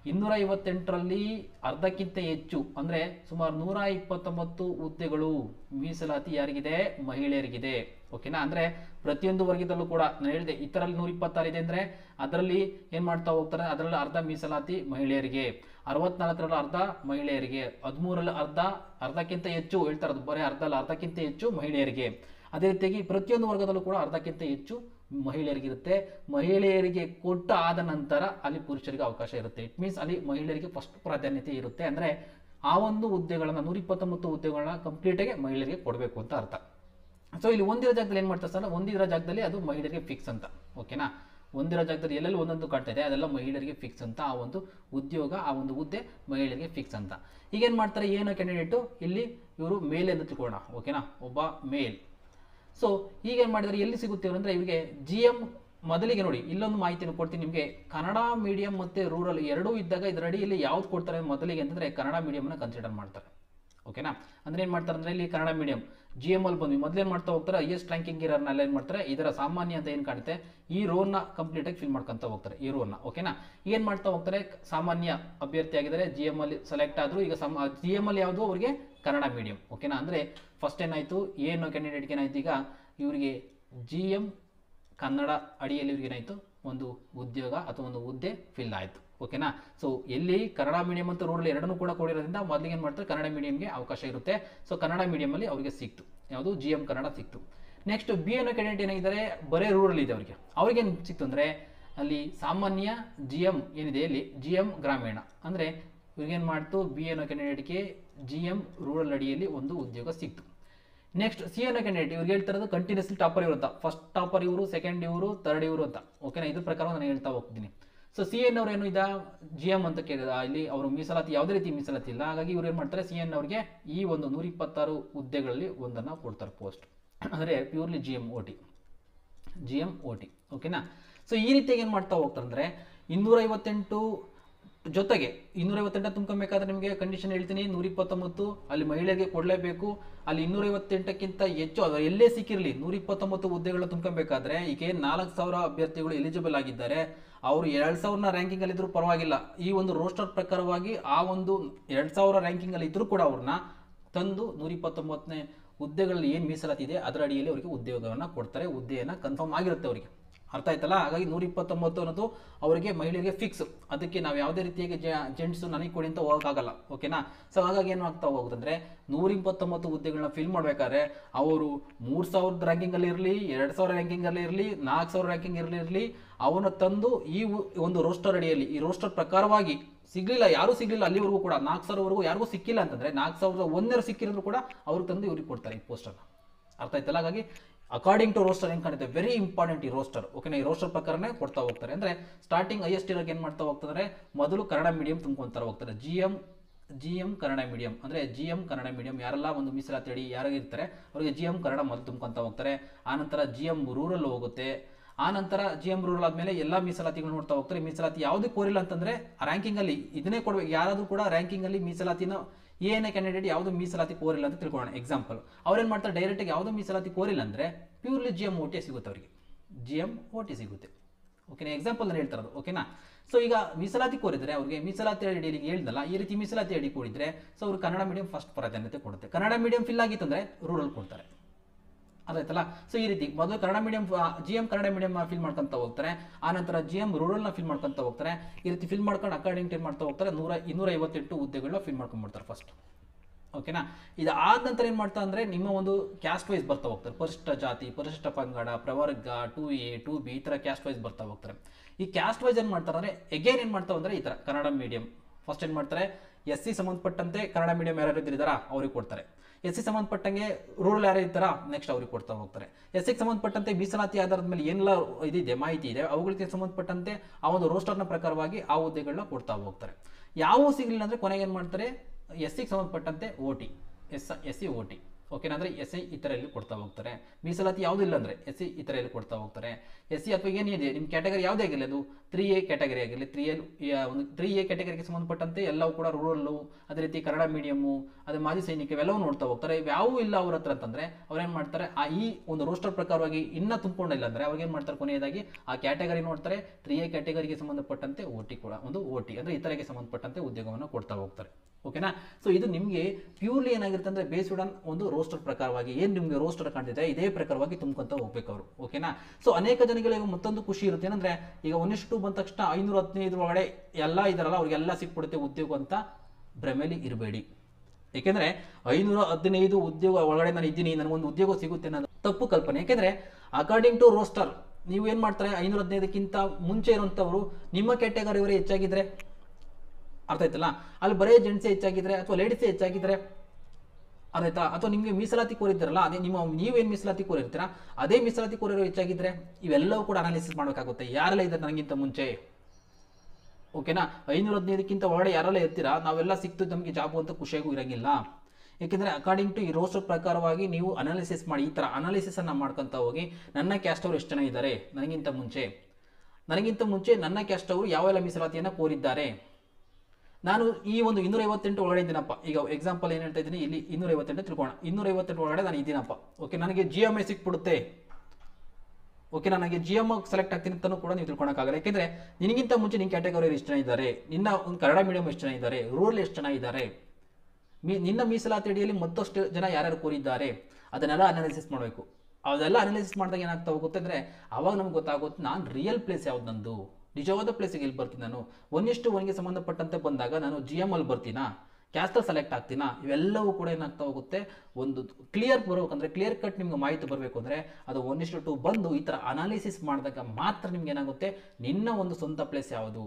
ಇನ್ನೂರ ಐವತ್ತೆಂಟರಲ್ಲಿ ಅರ್ಧಕ್ಕಿಂತ ಹೆಚ್ಚು ಅಂದ್ರೆ ಸುಮಾರು ನೂರ ಇಪ್ಪತ್ತೊಂಬತ್ತು ಹುದ್ದೆಗಳು ಮೀಸಲಾತಿ ಯಾರಿಗಿದೆ ಮಹಿಳೆಯರಿಗಿದೆ ಓಕೆನಾ ಅಂದ್ರೆ ಪ್ರತಿಯೊಂದು ವರ್ಗದಲ್ಲೂ ಕೂಡ ನಾನು ಹೇಳಿದೆ ಇತರಲ್ಲಿ ನೂರ ಇಪ್ಪತ್ತಾರು ಇದೆ ಅಂದ್ರೆ ಅದರಲ್ಲಿ ಏನ್ ಮಾಡ್ತಾ ಹೋಗ್ತಾರೆ ಅದರಲ್ಲಿ ಅರ್ಧ ಮೀಸಲಾತಿ ಮಹಿಳೆಯರಿಗೆ ಅರವತ್ನಾಲ್ಕರಲ್ಲಿ ಅರ್ಧ ಮಹಿಳೆಯರಿಗೆ ಹದಿಮೂರಲ್ಲಿ ಅರ್ಧ ಅರ್ಧಕ್ಕಿಂತ ಹೆಚ್ಚು ಹೇಳ್ತಾ ಇರೋದು ಬರೀ ಅರ್ಧ ಅಲ್ಲ ಅರ್ಧಕ್ಕಿಂತ ಹೆಚ್ಚು ಮಹಿಳೆಯರಿಗೆ ಅದೇ ರೀತಿಯಾಗಿ ಪ್ರತಿಯೊಂದು ವರ್ಗದಲ್ಲೂ ಕೂಡ ಅರ್ಧಕ್ಕಿಂತ ಹೆಚ್ಚು ಮಹಿಳೆಯರಿಗಿರುತ್ತೆ ಮಹಿಳೆಯರಿಗೆ ಕೊಟ್ಟ ಆದ ನಂತರ ಅಲ್ಲಿ ಪುರುಷರಿಗೆ ಅವಕಾಶ ಇರುತ್ತೆ ಇಟ್ ಮೀನ್ಸ್ ಅಲ್ಲಿ ಮಹಿಳೆಯರಿಗೆ ಫಸ್ಟ್ ಪ್ರಾಧಾನ್ಯತೆ ಇರುತ್ತೆ ಅಂದ್ರೆ ಆ ಒಂದು ಹುದ್ದೆಗಳನ್ನ ನೂರ ಇಪ್ಪತ್ತೊಂಬತ್ತು ಹುದ್ದೆಗಳನ್ನ ಕಂಪ್ಲೀಟಾಗಿ ಮಹಿಳೆಯರಿಗೆ ಕೊಡಬೇಕು ಅಂತ ಅರ್ಥ ಸೊ ಇಲ್ಲಿ ಒಂದಿರೋ ಜಾಗದಲ್ಲಿ ಏನು ಮಾಡ್ತಾರೆ ಸರ್ ಒಂದಿರೋ ಜಾಗದಲ್ಲಿ ಅದು ಮಹಿಳೆಯರಿಗೆ ಫಿಕ್ಸ್ ಅಂತ ಓಕೆನಾ ಒಂದಿರೋ ಜಾಗದಲ್ಲಿ ಎಲ್ಲೆಲ್ಲಿ ಒಂದೊಂದು ಕಾಣ್ತಾ ಇದೆ ಅದೆಲ್ಲ ಮಹಿಳೆಯರಿಗೆ ಫಿಕ್ಸ್ ಅಂತ ಆ ಒಂದು ಉದ್ಯೋಗ ಆ ಒಂದು ಹುದ್ದೆ ಮಹಿಳೆಯರಿಗೆ ಫಿಕ್ಸ್ ಅಂತ ಈಗೇನು ಮಾಡ್ತಾರೆ ಏನೋ ಕ್ಯಾಂಡಿಡೇಟು ಇಲ್ಲಿ ಇವರು ಮೇಲ್ ಎಂದು ತಿಳ್ಕೊಳ್ಳೋಣ ಓಕೆನಾ ಒಬ್ಬ ಮೇಲ್ ಸೊ ಈಗೇನು ಮಾಡಿದ್ರೆ ಎಲ್ಲಿ ಸಿಗುತ್ತೆ ಇವ್ರು ಅಂದ್ರೆ ಇವರಿಗೆ ಜಿ ಎಂ ಮೊದಲಿಗೆ ನೋಡಿ ಇಲ್ಲೊಂದು ಮಾಹಿತಿಯನ್ನು ಕೊಡ್ತೀನಿ ನಿಮಗೆ ಕನ್ನಡ ಮೀಡಿಯಂ ಮತ್ತೆ ರೂರಲ್ ಎರಡೂ ಇದ್ದಾಗ ಇದರ ಅಡಿಯಲ್ಲಿ ಯಾವ್ದು ಕೊಡ್ತಾರೆ ಮೊದಲಿಗೆ ಅಂತಂದ್ರೆ ಕನ್ನಡ ಮೀಡಿಯಂನ ಕನ್ಸಿಡರ್ ಮಾಡ್ತಾರೆ ಓಕೆನಾ ಅಂದ್ರೆ ಏನು ಮಾಡ್ತಾರೆ ಅಂದ್ರೆ ಇಲ್ಲಿ ಕನ್ನಡ ಮೀಡಿಯಂ ಜಿ ಎಮ್ ಅಲ್ಲಿ ಬಂದ್ವಿ ಮೊದಲೇನು ಮಾಡ್ತಾ ಹೋಗ್ತಾರೆ ಹೈಯೆಸ್ಟ್ ರ್ಯಾಂಕಿಂಗ್ ಇರೋರ್ನೆಲ್ಲ ಏನು ಮಾಡ್ತಾರೆ ಇದರ ಸಾಮಾನ್ಯ ಅಂತ ಏನು ಕಾಣುತ್ತೆ ಈ ರೋನ್ನ ಕಂಪ್ಲೀಟಾಗಿ ಫಿಲ್ ಮಾಡ್ಕೊಂತ ಹೋಗ್ತಾರೆ ಈ ರೋನ್ನ ಓಕೆನಾ ಏನು ಮಾಡ್ತಾ ಹೋಗ್ತಾರೆ ಸಾಮಾನ್ಯ ಅಭ್ಯರ್ಥಿ ಆಗಿದ್ದಾರೆ ಜಿ ಎಮ್ ಅಲ್ಲಿ ಸೆಲೆಕ್ಟ್ ಆದ್ರು ಈಗ ಸಮ ಜಿ ಎಮ್ ಅಲ್ಲಿ ಯಾವುದು ಅವರಿಗೆ ಕನ್ನಡ ಮೀಡಿಯಂ ಓಕೆನಾ ಅಂದ್ರೆ ಫಸ್ಟ್ ಏನಾಯ್ತು ಏನು ಕ್ಯಾಂಡಿಡೇಟ್ಗೆ ಏನಾಯ್ತು ಈಗ ಇವರಿಗೆ ಜಿ ಎಮ್ ಕನ್ನಡ ಅಡಿಯಲ್ಲಿ ಇವ್ರಿಗೆ ಏನಾಯ್ತು ಒಂದು ಉದ್ಯೋಗ ಅಥವಾ ಒಂದು ಹುದ್ದೆ ಫಿಲ್ ಆಯಿತು ಓಕೆನಾ ಸೊ ಎಲ್ಲಿ ಕನ್ನಡ ಮೀಡಿಯಂ ಮತ್ತು ರೂರಲ್ ಎರಡನ್ನೂ ಕೂಡ ಕೊಡಿರೋದ್ರಿಂದ ಮೊದಲಿಗೆ ಏನು ಮಾಡ್ತಾರೆ ಕನ್ನಡ ಮೀಡಿಯಂಗೆ ಅವಕಾಶ ಇರುತ್ತೆ ಸೊ ಕನ್ನಡ ಮೀಡಿಯಮಲ್ಲಿ ಅವರಿಗೆ ಸಿಕ್ತು ಯಾವುದು ಜಿ ಎಂ ಕನ್ನಡ ಸಿಕ್ತು ನೆಕ್ಸ್ಟ್ ಬಿ ಎನ್ ಕ್ಯಾಂಡಿಡೇಟ್ ಏನಾಗಿದ್ದಾರೆ ಬರೇ ರೂರಲ್ ಇದೆ ಅವರಿಗೆ ಅವ್ರಿಗೆ ಏನು ಸಿಕ್ತು ಅಂದರೆ ಅಲ್ಲಿ ಸಾಮಾನ್ಯ ಜಿ ಎಂ ಏನಿದೆ ಇಲ್ಲಿ ಜಿ ಎಂ ಗ್ರಾಮೀಣ ಅಂದರೆ ಇವ್ರಿಗೇನು ಮಾಡ್ತು ಬಿ ಎನ್ ಕ್ಯಾಂಡಿಡೇಟ್ಗೆ ಜಿ ಎಂ ರೂರಲ್ ಅಡಿಯಲ್ಲಿ ಒಂದು ಉದ್ಯೋಗ ಸಿಕ್ತು ನೆಕ್ಸ್ಟ್ ಸಿ ಎನ್ ಕ್ಯಾಂಡಿಡೇಟ್ ಇವ್ರಿಗೆ ಹೇಳ್ತಾ ಇರೋದು ಕಂಟಿನ್ಯೂಸ್ಲಿ ಟಾಪರ್ ಇವರು ಅಂತ ಫಸ್ಟ್ ಟಾಪರ್ ಇವರು ಸೆಕೆಂಡ್ ಇವರು ಥರ್ಡ್ ಇವರು ಅಂತ ಓಕೆನಾ ಇದ್ರ ಪ್ರಕಾರ ನಾನು ಹೇಳ್ತಾ ಹೋಗ್ತೀನಿ ಸೊ ಸಿ ಎನ್ ಅವ್ರು ಏನು ಇದ ಜಿ ಎಂ ಅಂತ ಕೇಳಿದ ಇಲ್ಲಿ ಅವರು ಮೀಸಲಾತಿ ಯಾವುದೇ ರೀತಿ ಮೀಸಲಾತಿ ಇಲ್ಲ ಹಾಗಾಗಿ ಇವ್ರು ಏನು ಮಾಡ್ತಾರೆ ಸಿ ಎನ್ ಅವ್ರಿಗೆ ಈ ಒಂದು ನೂರ ಇಪ್ಪತ್ತಾರು ಹುದ್ದೆಗಳಲ್ಲಿ ಒಂದನ್ನು ಕೊಡ್ತಾರೆ ಪೋಸ್ಟ್ ಅಂದರೆ purely G M O T G M O T ಓಕೆನಾ ಸೊ ಈ ರೀತಿಯಾಗಿ ಏನು ಮಾಡ್ತಾ ಹೋಗ್ತಾರೆ ಅಂದರೆ ಇನ್ನೂರೈವತ್ತೆಂಟು ಜೊತೆಗೆ ಇನ್ನೂರೈವತ್ತೆಂಟು ತುಂಬ್ಕೊಬೇಕಾದ್ರೆ ನಿಮಗೆ ಕಂಡೀಷನ್ ಹೇಳ್ತೀನಿ ನೂರ ಇಪ್ಪತ್ತೊಂಬತ್ತು ಅಲ್ಲಿ ಮಹಿಳೆಗೆ ಕೊಡಲೇಬೇಕು ಅಲ್ಲಿ ಇನ್ನೂರೈವತ್ತೆಂಟಕ್ಕಿಂತ ಹೆಚ್ಚು ಅದು ಎಲ್ಲೇ ಸಿಕ್ಕಿರಲಿ ನೂರ ಇಪ್ಪತ್ತೊಂಬತ್ತು ಹುದ್ದೆಗಳನ್ನ ತುಂಬ್ಕೊಬೇಕಾದ್ರೆ ಈಗ ನಾಲ್ಕು ಸಾವಿರ ಅಭ್ಯರ್ಥಿಗಳು ಎಲಿಜಿಬಲ್ ಆಗಿದ್ದಾರೆ ಅವರು ಎರಡು ಸಾವಿರನ ರ್ಯಾಂಕಿಂಗ್ ಅಲ್ಲಿ ಇದ್ರೂ ಪರವಾಗಿಲ್ಲ ಈ ಒಂದು ರೋಸ್ಟರ್ ಪ್ರಕಾರವಾಗಿ ಆ ಒಂದು ಎರಡು ಸಾವಿರ ರ್ಯಾಂಕಿಂಗ್ ಅಲ್ಲಿ ಇದ್ರೂ ಕೂಡ ಅವ್ರನ್ನ ತಂದು ನೂರ ಇಪ್ಪತ್ತೊಂಬತ್ತನೇ ಹುದ್ದೆಗಳಲ್ಲಿ ಏನು ಮೀಸಲಾತಿ ಇದೆ ಅದರ ಅಡಿಯಲ್ಲಿ ಅವರಿಗೆ ಉದ್ಯೋಗವನ್ನು ಕೊಡ್ತಾರೆ ಹುದ್ದೆಯನ್ನು ಕನ್ಫರ್ಮ್ ಆಗಿರುತ್ತೆ ಅವರಿಗೆ ಅರ್ಥ ಆಯ್ತಲ್ಲ ಹಾಗಾಗಿ ನೂರ ಇಪ್ಪತ್ತೊಂಬತ್ತು ಅನ್ನೋದು ಅವರಿಗೆ ಮಹಿಳೆಯರಿಗೆ ಫಿಕ್ಸ್ ಅದಕ್ಕೆ ನಾವು ಯಾವುದೇ ರೀತಿಯಾಗಿ ಜೆಂಟ್ಸ್ ನನಗೆ ಕೊಡಿ ಅಂತ ಹೋಗೋಕ್ಕಾಗಲ್ಲ ಓಕೆನಾ ಸೊ ಹಾಗಾಗಿ ಏನು ಆಗ್ತಾ ಹೋಗುತ್ತಂದ್ರೆ ನೂರ ಇಪ್ಪತ್ತೊಂಬತ್ತು ಹುದ್ದೆಗಳನ್ನ ಫಿಲ್ ಮಾಡಬೇಕಾದ್ರೆ ಅವರು ಮೂರು ಸಾವಿರದ ರ್ಯಾಂಕಿಂಗಲ್ಲಿ ಇರಲಿ ಎರಡು ಸಾವಿರ ರ್ಯಾಂಕಿಂಗಲ್ಲಿ ಇರಲಿ ನಾಲ್ಕು ಸಾವಿರ ರ್ಯಾಂಕಿಂಗ್ ಇರಲಿ ಇರಲಿ ಅವನ್ನ ತಂದು ಈ ಉ- ಒಂದು ರೋಸ್ಟರ್ ಅಡಿಯಲ್ಲಿ ಈ ರೋಸ್ಟರ್ ಪ್ರಕಾರವಾಗಿ ಸಿಗ್ಲಿಲ್ಲ ಯಾರೂ ಸಿಗ್ಲಿಲ್ಲ ಅಲ್ಲಿವರೆಗೂ ಕೂಡ ನಾಲ್ಕು ಸಾವಿರವರೆಗೂ ಯಾರಿಗೂ ಸಿಕ್ಕಿಲ್ಲ ಅಂತಂದ್ರೆ ನಾಲ್ಕು ಸಾವಿರದ ಒಂದರ ಸಿಕ್ಕಿರೋದು ಕೂಡ ಅವ್ರಿಗೆ ತಂದು ಇವ್ರಿಗೆ ಕೊಡ್ತಾರೆ ಈ ಪೋಸ್ಟರ್ನ ಅರ್ಥ ಆಯ್ತಲ್ಲ ಹಾಗಾಗಿ ಅಕಾರ್ಡಿಂಗ್ ಟು ರೋಸ್ಟರ್ ಏನು ಕಾಣುತ್ತೆ ವೆರಿ ಇಂಪಾರ್ಟೆಂಟ್ ಈ ರೋಸ್ಟರ್ ಓಕೆನಾ ಈ ರೋಸ್ಟರ್ ಪ್ರಕಾರನೇ ಕೊಡ್ತಾ ಹೋಗ್ತಾರೆ ಅಂದ್ರೆ ಸ್ಟಾರ್ಟಿಂಗ್ ಹೈಯೆಸ್ಟ್ ಇರೋಕೆ ಏನು ಮಾಡ್ತಾ ಹೋಗ್ತಾರೆ ಮೊದಲು ಕನ್ನಡ ಮೀಡಿಯಂ ತುಂಬ್ಕೊಂತಾರೆ ಹೋಗ್ತಾರೆ G M G M Kannada medium ಅಂದ್ರೆ ಜಿ ಎಂ ಕನ್ನಡ ಮೀಡಿಯಂ ಯಾರೆಲ್ಲ ಒಂದು ಮೀಸಲಾತಿ ಅಡಿ ಯಾರಾಗಿರ್ತಾರೆ ಅವರಿಗೆ ಜಿ ಎಂ ಕನ್ನಡ ಮೊದಲು ತುಂಬ್ಕೊಂತ ಹೋಗ್ತಾರೆ ಆನಂತರ ಜಿ ಎಂ ರೂರಲ್ ಹೋಗುತ್ತೆ ಆ ನಂತರ ಜಿ ಎಂ ರೂರಲ್ ಆದ್ಮೇಲೆ ಎಲ್ಲ ಮೀಸಲಾತಿಗಳು ನೋಡ್ತಾ ಹೋಗ್ತಾರೆ ಮೀಸಲಾತಿ ಯಾವುದೇ ಕೋರಿಲ್ಲ ಅಂತಂದ್ರೆ ರ್ಯಾಂಕಿಂಗ್ ಅಲ್ಲಿ ಇದನ್ನೇ ಕೊಡ್ಬೇಕು ಯಾರಾದ್ರೂ ಕೂಡ ರ್ಯಾಂಕಿಂಗ್ ಅಲ್ಲಿ ಮೀಸಲಾತಿನ ಏನೇ ಕ್ಯಾಂಡಿಡೇಟ್ ಯಾವುದು ಮೀಸಲಾತಿ ಕೋರಿಲ್ಲ ಅಂತ ತಿಳ್ಕೊಳ್ಳೋಣ ಎಕ್ಸಾಂಪಲ್ ಅವ್ರೇನ್ ಮಾಡ್ತಾರೆ ಡೈರೆಕ್ಟ್ ಯಾವುದೋ ಮೀಸಲಾತಿ ಕೋರಿಲ್ಲ ಅಂದ್ರೆ purely G M O T ಸಿಗುತ್ತೆ ಅವರಿಗೆ ಜಿ ಎಂ ಓ ಟಿ ಸಿಗುತ್ತೆ ಓಕೆನಾ ಎಕ್ಸಾಂಪಲ್ ನಾನು ಹೇಳ್ತಾ ಇರೋದು ಓಕೆನಾ ಸೊ ಈಗ ಮೀಸಲಾತಿ ಕೋರಿದ್ರೆ ಅವ್ರಿಗೆ ಮೀಸಲಾತಿ ಅಡಿಯಲ್ಲಿ ಹೇಳಿದಲ್ಲ ಈ ರೀತಿ ಮೀಸಲಾತಿ ಅಡಿ ಕೊಡಿದ್ರೆ ಸೊ ಅವ್ರು ಕನ್ನಡ ಮೀಡಿಯಂ ಫಸ್ಟ್ ಪ್ರಾಧಾನ್ಯತೆ ಕೊಡುತ್ತೆ ಕನ್ನಡ ಮೀಡಿಯಂ ಫಿಲ್ ಆಗಿತ್ತಂದ್ರೆ ರೂರಲ್ ಕೊಡ್ತಾರೆ ಅದಾಯ್ತಲ್ಲ ಸೊ ಈ ರೀತಿ ಮೊದಲು Kannada medium G M Kannada medium fill ಮಾಡ್ಕೊಂತ ಹೋಗ್ತಾರೆ ಆನಂತರ ಜಿ ಎಂ ರೂರಲ್ನ ಫಿಲ್ ಮಾಡ್ಕೊಂತ ಹೋಗ್ತಾರೆ ಈ ರೀತಿ ಫಿಲ್ ಮಾಡ್ಕೊಂಡು ಅಕಾರ್ಡಿಂಗ್ ಟೈಮ್ ಮಾಡ್ತಾ ಹೋಗ್ತಾರೆ ನೂರ ಇನ್ನೂರ ಐವತ್ತೆಂಟು ಹುದ್ದೆಗಳನ್ನ ಫಿಲ್ ಮಾಡ್ಕೊಂಡ್ಬಿಡ್ತಾರೆ ಫಸ್ಟ್ ಓಕೆನಾ ಇದು ಆದ ನಂತರ ಏನು ಮಾಡ್ತಾ ಅಂದರೆ ನಿಮ್ಮ ಒಂದು ಕ್ಯಾಸ್ಟ್ ವೈಸ್ ಬರ್ತಾ ಹೋಗ್ತಾರೆ ಪರಿಶಿಷ್ಟ ಜಾತಿ ಪರಿಶಿಷ್ಟ ಪಂಗಡ ಪ್ರವರ್ಗ ಟು ಎ ಟು ಬಿ ಈ ಥರ ಕ್ಯಾಸ್ಟ್ ವೈಸ್ ಬರ್ತಾ ಹೋಗ್ತಾರೆ ಈ ಕ್ಯಾಸ್ಟ್ ವೈಸ್ ಏನು ಮಾಡ್ತಾರೆ ಅಂದರೆ ಎಗೇನ್ ಏನು ಮಾಡ್ತಾ ಅಂದರೆ ಈ ಥರ ಕನ್ನಡ ಮೀಡಿಯಂ ಫಸ್ಟ್ ಏನು ಮಾಡ್ತಾರೆ ಎಸ್ ಸಿ ಸಂಬಂಧಪಟ್ಟಂತೆ ಕನ್ನಡ ಮೀಡಿಯಂ ಯಾರು ಇದ್ದಾರಾ ಅವ್ರಿಗೆ ಕೊಡ್ತಾರೆ ಎಸ್ ಸಿ ಸಂಬಂಧಪಟ್ಟಂಗೆ ರೂರಲ್ ಯಾರು ಇದ್ದಾರಾ ನೆಕ್ಸ್ಟ್ ಅವ್ರಿಗೆ ಕೊಡ್ತಾ ಹೋಗ್ತಾರೆ ಎಸ್ ಸಿಗೆ ಸಂಬಂಧಪಟ್ಟಂತೆ ಮೀಸಲಾತಿ ಆಧಾರದ ಮೇಲೆ ಏನೆಲ್ಲ ಇದಿದೆ ಮಾಹಿತಿ ಇದೆ ಅವುಗಳಿಗೆ ಸಂಬಂಧಪಟ್ಟಂತೆ ಆ ಒಂದು ರೋಸ್ಟರ್ನ ಪ್ರಕಾರವಾಗಿ ಆ ಹುದ್ದೆಗಳನ್ನ ಕೊಡ್ತಾ ಹೋಗ್ತಾರೆ ಯಾವ ಸಿಗಲಿಲ್ಲ ಅಂದರೆ ಕೊನೆಗೆ ಏನು ಮಾಡ್ತಾರೆ ಎಸ್ ಸಿಗೆ ಸಂಬಂಧಪಟ್ಟಂತೆ O T S S C O T ಓಕೆನಾ ಅಂದರೆ ಎಸ್ ಸಿ ಈ ಥರ ಇಲ್ಲಿ ಕೊಡ್ತಾ ಹೋಗ್ತಾರೆ ಮೀಸಲಾತಿ ಯಾವುದೂ ಇಲ್ಲ ಅಂದರೆ ಎಸ್ ಸಿ ಈ ಥರ ಇಲ್ಲಿ ಕೊಡ್ತಾ ಹೋಗ್ತಾರೆ ಎಸ್ ಸಿ ಅಥವಾ ಏನಿದೆ ನಿಮ್ಮ ಕ್ಯಾಟಗರಿ ಯಾವುದೇ ಆಗಿರಲಿ ಅದು ತ್ರೀ ಎ ಕ್ಯಾಟಗರಿ ಆಗಿರಲಿ ತ್ರೀ ಎಲ್ ಒಂದು ತ್ರೀ ಎ ಕ್ಯಾಟಗರಿಗೆ ಸಂಬಂಧಪಟ್ಟಂತೆ ಎಲ್ಲವೂ ಕೂಡ ರೂರಲ್ಲು ಅದೇ ರೀತಿ ಕನ್ನಡ ಮೀಡಿಯಮ್ಮು ಅದೇ ಮಾಜಿ ಸೈನಿಕ ಇವೆಲ್ಲವೂ ನೋಡ್ತಾ ಹೋಗ್ತಾರೆ ಇವ್ಯಾವೂ ಇಲ್ಲ ಅವ್ರ ಹತ್ರ ಅಂತಂದ್ರೆ ಅವ್ರೇನು ಮಾಡ್ತಾರೆ ಆ ಈ ಒಂದು ರೋಸ್ಟರ್ ಪ್ರಕಾರವಾಗಿ ಇನ್ನೂ ತುಂಬಿಕೊಂಡಿಲ್ಲ ಅಂದರೆ ಅವ್ರು ಏನು ಮಾಡ್ತಾರೆ ಕೊನೆಯದಾಗಿ ಆ ಕ್ಯಾಟಗರಿ ನೋಡ್ತಾರೆ ತ್ರೀ ಎ ಕ್ಯಾಟಗರಿಗೆ ಸಂಬಂಧಪಟ್ಟಂತೆ ಓ ಟಿ ಕೂಡ ಒಂದು ಓ ಟಿ ಅಂದರೆ ಇತರೆಗೆ ಸಂಬಂಧಪಟ್ಟಂತೆ ಉದ್ಯೋಗವನ್ನು ಕೊಡ್ತಾ ಹೋಗ್ತಾರೆ ಓಕೆನಾ ಸೊ ಇದು ನಿಮಗೆ ಪ್ಯೂರ್ಲಿ ಏನಾಗಿರುತ್ತೆ ಅಂದರೆ ಬೇಸ್ಡ್ ಆನ್ ಒಂದು ರೋಸ್ಟರ್ ಪ್ರಕಾರವಾಗಿ ಏನು ನಿಮಗೆ ರೋಸ್ಟರ್ ಕಾಣ್ತಿದೆ ಇದೇ ಪ್ರಕಾರವಾಗಿ ತುಂಬ್ಕೊಂತ ಹೋಗ್ಬೇಕು ಅವರು ಓಕೆನಾ ಸೊ ಅನೇಕ ಜನಗಳಿಗೆ ಮತ್ತೊಂದು ಖುಷಿ ಇರುತ್ತೆ ಏನಂದ್ರೆ ಈಗ ಒಂದಿಷ್ಟು ಬಂದ ತಕ್ಷಣ ಐನೂರ ಹದಿನೈದರ ಒಳಗಡೆ ಎಲ್ಲ ಇದಾರಲ್ಲ ಅವ್ರಿಗೆಲ್ಲ ಸಿಕ್ಬಿಡುತ್ತೆ ಉದ್ಯೋಗ ಅಂತ ಭ್ರಮೆಲಿ ಇರಬೇಡಿ ಏಕೆಂದ್ರೆ ಐನೂರ ಹದಿನೈದು ಉದ್ಯೋಗ ಒಳಗಡೆ ನಾನು ಇದ್ದೀನಿ ನನಗೊಂದು ಉದ್ಯೋಗ ಸಿಗುತ್ತೆ ಅನ್ನೋದು ತಪ್ಪು ಕಲ್ಪನೆ ಯಾಕೆಂದ್ರೆ ಅಕಾರ್ಡಿಂಗ್ ಟು ರೋಸ್ಟರ್ ನೀವು ಏನು ಮಾಡ್ತಾರೆ ಐನೂರ ಹದಿನೈದಕ್ಕಿಂತ ಮುಂಚೆ ಇರುವಂಥವ್ರು ನಿಮ್ಮ ಕ್ಯಾಟಗರಿ ಅವರೇ ಹೆಚ್ಚಾಗಿದ್ರೆ ಅರ್ಥ ಆಯ್ತಲ್ಲ ಅಲ್ಲಿ ಬರೇ ಜೆಂಟ್ಸೇ ಹೆಚ್ಚಾಗಿದ್ರೆ ಅಥವಾ ಲೇಡೀಸೇ ಹೆಚ್ಚಾಗಿದ್ರೆ ಅರ್ಥ ಆಯ್ತಾ ಅಥವಾ ನಿಮಗೆ ಮೀಸಲಾತಿ ಕೋರಿದ್ದೀರಲ್ಲ ಅದೇ ನಿಮ್ಮ ನೀವೇನು ಮೀಸಲಾತಿ ಕೋರಿರ್ತೀರಾ ಅದೇ ಮೀಸಲಾತಿ ಕೋರಿರೋ ಹೆಚ್ಚಾಗಿದ್ರೆ ಇವೆಲ್ಲವೂ ಕೂಡ ಅನಾಲಿಸಿಸ್ ಮಾಡಬೇಕಾಗುತ್ತೆ ಯಾರೆಲ್ಲ ಇದ್ದಾರೆ ನನಗಿಂತ ಮುಂಚೆ ಓಕೆನಾ ಐನೂರ ಹದಿನೈದಕ್ಕಿಂತ ಒಳಗಡೆ ಯಾರೆಲ್ಲ ಇರ್ತೀರಾ ನಾವೆಲ್ಲ ಸಿಕ್ತು ನಮಗೆ ಜಾಬು ಅಂತ ಖುಷಿಯಾಗೂ ಇರಂಗಿಲ್ಲ ಏಕೆಂದರೆ ಅಕಾರ್ಡಿಂಗ್ ಟು ಈ ರೋಸ್ಟರ್ ಪ್ರಕಾರವಾಗಿ ನೀವು ಅನಾಲಿಸಿಸ್ ಮಾಡಿ ಈ ಥರ ಅನಾಲಿಸಿಸ್ ಅನ್ನ ಮಾಡ್ಕೊಂತ ಹೋಗಿ ನನ್ನ ಕ್ಯಾಸ್ಟ್ ಅವರು ಎಷ್ಟು ಜನ ಇದ್ದಾರೆ ನನಗಿಂತ ಮುಂಚೆ ನನಗಿಂತ ಮುಂಚೆ ನನ್ನ ಕ್ಯಾಸ್ಟ್ ಅವರು ಯಾವೆಲ್ಲ ಮೀಸಲಾತಿಯನ್ನು ಕೋರಿದ್ದಾರೆ ನಾನು ಈ ಒಂದು ಇನ್ನೂರ ಐವತ್ತೆಂಟು ಒಳಗಡೆ ಇದ್ದೀನಪ್ಪ ಈಗ ಎಕ್ಸಾಂಪಲ್ ಏನು ಹೇಳ್ತಾ ಇದ್ದೀನಿ ಇಲ್ಲಿ ಇನ್ನೂರ ಐವತ್ತೆಂಟು ತಿಳ್ಕೋಣ ಇನ್ನೂರ ಐವತ್ತೆಂಟು ಒಳಗಡೆ ನಾನು ಇದ್ದೀನಪ್ಪ ಓಕೆ ನನಗೆ ಜಿ ಎಮ್ ಎ ಸಿಕ್ಬಿಡುತ್ತೆ ಓಕೆ ನನಗೆ ಜಿ ಎಮ್ ಸೆಲೆಕ್ಟ್ ಆಗ್ತೀನಿ ಅಂತಲೂ ಕೂಡ ನೀವು ತಿಳ್ಕೊಳಕ್ಕಾಗಲ್ಲ ಯಾಕೆಂದ್ರೆ ನಿನಗಿಂತ ಮುಂಚೆ ನಿನ್ನ ಕ್ಯಾಟಗರಿ ಎಷ್ಟು ಜನ ಇದ್ದಾರೆ ನಿನ್ನ ಒಂದು ಕನ್ನಡ ಮೀಡಿಯಂ ಎಷ್ಟು ಜನ ಇದ್ದಾರೆ ರೂರಲ್ ಎಷ್ಟು ಜನ ಇದ್ದಾರೆ ಮೀ ನಿನ್ನ ಮೀಸಲಾತಿ ಅಡಿಯಲ್ಲಿ ಮತ್ತಷ್ಟು ಜನ ಯಾರ್ಯಾರು ಕೋರಿದ್ದಾರೆ ಅದನ್ನೆಲ್ಲ ಅನಾಲಿಸಿಸ್ ಮಾಡಬೇಕು ಅದೆಲ್ಲ ಅನಾಲಿಸಿಸ್ ಮಾಡಿದಾಗ ಏನಾಗ್ತಾ ಹೋಗುತ್ತೆ ಅಂದರೆ ಅವಾಗ ನಮ್ಗೆ ಗೊತ್ತಾಗುತ್ತೆ ನಾನು ರಿಯಲ್ ಪ್ಲೇಸ್ ಯಾವ್ದು ನಂದು ನಿಜವಾದ ಪ್ಲೇಸಿಗೆ ಎಲ್ಲಿ ಬರ್ತೀನಿ ನಾನು ಒಂದಿಷ್ಟು ಒನ್ಗೆ ಸಂಬಂಧಪಟ್ಟಂತೆ ಬಂದಾಗ ನಾನು ಜಿ ಎಮ್ ಅಲ್ಲಿ ಬರ್ತೀನಾ ಕ್ಯಾಸ್ಟಲ್ಲಿ ಸೆಲೆಕ್ಟ್ ಆಗ್ತೀನಾ ಇವೆಲ್ಲವೂ ಕೂಡ ಏನಾಗ್ತಾ ಹೋಗುತ್ತೆ ಒಂದು ಕ್ಲಿಯರ್ ಬರ್ಬೇಕಂದ್ರೆ ಕ್ಲಿಯರ್ ಕಟ್ ನಿಮ್ಗೆ ಮಾಹಿತಿ ಬರಬೇಕು ಅಂದರೆ ಅದು ಒಂದಿಷ್ಟು ಟು ಬಂದು ಈ ಥರ ಅನಾಲಿಸಿಸ್ ಮಾಡಿದಾಗ ಮಾತ್ರ ನಿಮ್ಗೆ ಏನಾಗುತ್ತೆ ನಿನ್ನ ಒಂದು ಸ್ವಂತ ಪ್ಲೇಸ್ ಯಾವುದು